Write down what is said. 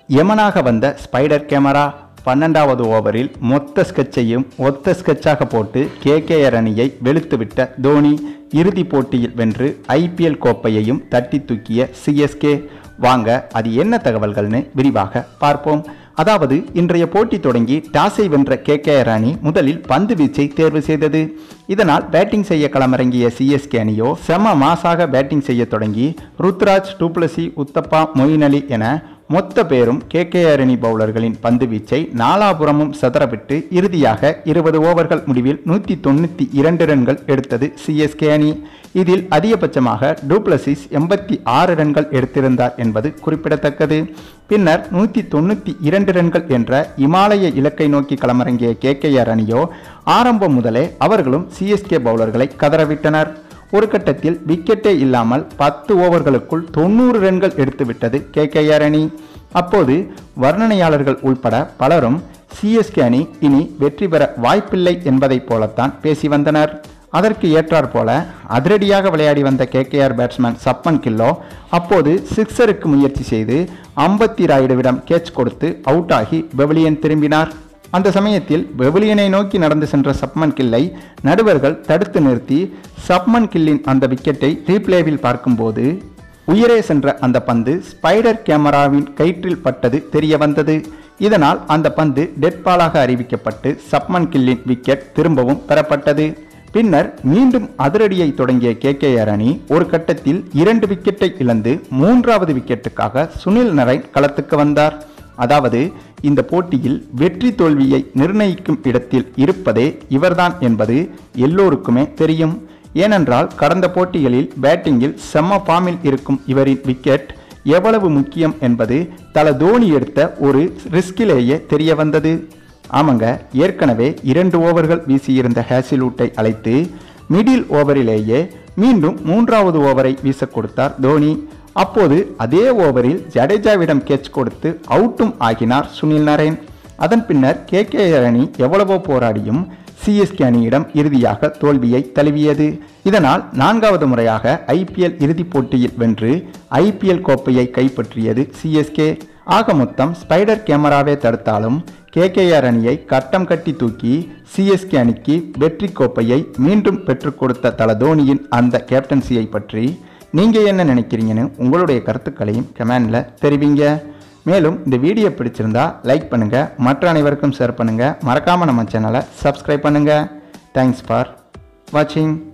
யமனாக வந்த spider camera பன்னெண்டாவது ஓவரில் மொத்த ஸ்கெட்சையும் ஒத்த ஸ்கெட்சாக போட்டு கேகேஆர் அணியை வெளுத்துவிட்ட தோனி இறுதிப் போட்டியில் வென்று ஐபிஎல் கோப்பையையும் தட்டி தூக்கிய சிஎஸ்கே வாங்க அது என்ன தகவல்கள்னு விரிவாக பார்ப்போம் அதாவது இன்றைய போட்டி தொடங்கி டாஸை வென்ற கேகேஆர் அணி முதலில் பந்து வீச்சை தேர்வு செய்தது இதனால் பேட்டிங் செய்ய களமிறங்கிய சிஎஸ்கே அணியோ செம மாசாக பேட்டிங் செய்ய தொடங்கி ருத்ராஜ் டூப்ளசி உத்தப்பா மொயின் அலி என மொத்த பேரும் கேகேஆர் அணி பவுலர்களின் பந்து வீச்சை நாலாபுறமும் சதறவிட்டு இறுதியாக இருபது ஓவர்கள் முடிவில் நூற்றி தொண்ணூற்றி இரண்டு ரன்கள் எடுத்தது சிஎஸ்கே அணி இதில் அதிகபட்சமாக டூப்ளசிஸ் எண்பத்தி ஆறு ரன்கள் எடுத்திருந்தார் என்பது குறிப்பிடத்தக்கது பின்னர் நூற்றி தொண்ணூற்றி இரண்டு ரன்கள் என்ற இமாலய இலக்கை நோக்கி களமிறங்கிய கேகேஆர் அணியோ ஆரம்பம் முதலே அவர்களும் சிஎஸ்கே பவுலர்களை கதறவிட்டனர் ஒரு கட்டத்தில் விக்கெட்டே இல்லாமல் பத்து ஓவர்களுக்குள் தொண்ணூறு ரன்கள் எடுத்துவிட்டது கேகேஆர் அணி அப்போது வர்ணனையாளர்கள் உள்பட பலரும் சிஎஸ்கே அணி இனி வெற்றி பெற வாய்ப்பில்லை என்பதைப் போலத்தான் பேசி வந்தனர் அதற்கு ஏற்றாற் போல அதிரடியாக விளையாடி வந்த கேகேஆர் பேட்ஸ்மேன் சப்பன் கில்லோ அப்போது சிக்ஸருக்கு முயற்சி செய்து அம்பத்தி ராயுடுவிடம் கேட்ச் கொடுத்து அவுட் ஆகி பெவிலியன் திரும்பினார் அந்த சமயத்தில் வெவிலியனை நோக்கி நடந்து சென்ற சப்மன் கில்லை நடுவர்கள் தடுத்து நிறுத்தி சப்மன் கில்லின் அந்த விக்கெட்டை ரீப்ளேவில் பார்க்கும்போது உயரே சென்ற அந்த பந்து ஸ்பைடர் கேமராவின் கயிற்றில் பட்டது தெரிய வந்தது இதனால் அந்த பந்து டெட் பாலாக அறிவிக்கப்பட்டு சப்மன் கில்லின் விக்கெட் திரும்பவும் பெறப்பட்டது பின்னர் மீண்டும் அதிரடியை தொடங்கிய கேகேஆர் அணி ஒரு கட்டத்தில் இரண்டு விக்கெட்டை இழந்து மூன்றாவது விக்கெட்டுக்காக சுனில் நரைன் களத்துக்கு வந்தார் அதாவது இந்த போட்டியில் வெற்றி தோல்வியை நிர்ணயிக்கும் இடத்தில் இருப்பதே இவர்தான் என்பது எல்லோருக்குமே தெரியும் ஏனென்றால் கடந்த போட்டிகளில் பேட்டிங்கில் செம்ம ஃபார்மில் இருக்கும் இவரின் விக்கெட் எவ்வளவு முக்கியம் என்பது தல தோனி எடுத்த ஒரு ரிஸ்கிலேயே தெரிய வந்தது ஆமாங்க ஏற்கனவே இரண்டு ஓவர்கள் வீசியிருந்த ஹேசிலூட்டை அழைத்து மிடில் ஓவரிலேயே மீண்டும் மூன்றாவது ஓவரை வீச கொடுத்தார் தோனி அப்போது அதே ஓவரில் ஜடேஜாவிடம் கேட்ச் கொடுத்து அவுட்டும் ஆகினார் சுனில் நரேன் அதன் பின்னர் கேகேஆர் அணி எவ்வளவோ போராடியும் சிஎஸ்கே அணியிடம் இறுதியாக தோல்வியை தழுவியது இதனால் நான்காவது முறையாக ஐபிஎல் இறுதிப் போட்டியில் வென்று ஐபிஎல் கோப்பையை கைப்பற்றியது சிஎஸ்கே ஆக மொத்தம் ஸ்பைடர் கேமராவே தடுத்தாலும் கேகேஆர் அணியை கட்டம் கட்டி தூக்கி சிஎஸ்கே அணிக்கு வெற்றி கோப்பையை மீண்டும் பெற்றுக் கொடுத்த தல தோனியின் அந்த கேப்டன்சியை பற்றி நீங்கள் என்ன நினைக்கிறீங்கன்னு உங்களுடைய கருத்துக்களையும் கமெண்டில் தெரிவிங்க மேலும் இந்த வீடியோ பிடிச்சிருந்தா லைக் பண்ணுங்கள் மற்ற அனைவருக்கும் ஷேர் பண்ணுங்கள் மறக்காமல் நம்ம சேனலை சப்ஸ்கிரைப் பண்ணுங்கள் தேங்க்ஸ் ஃபார் வாட்சிங்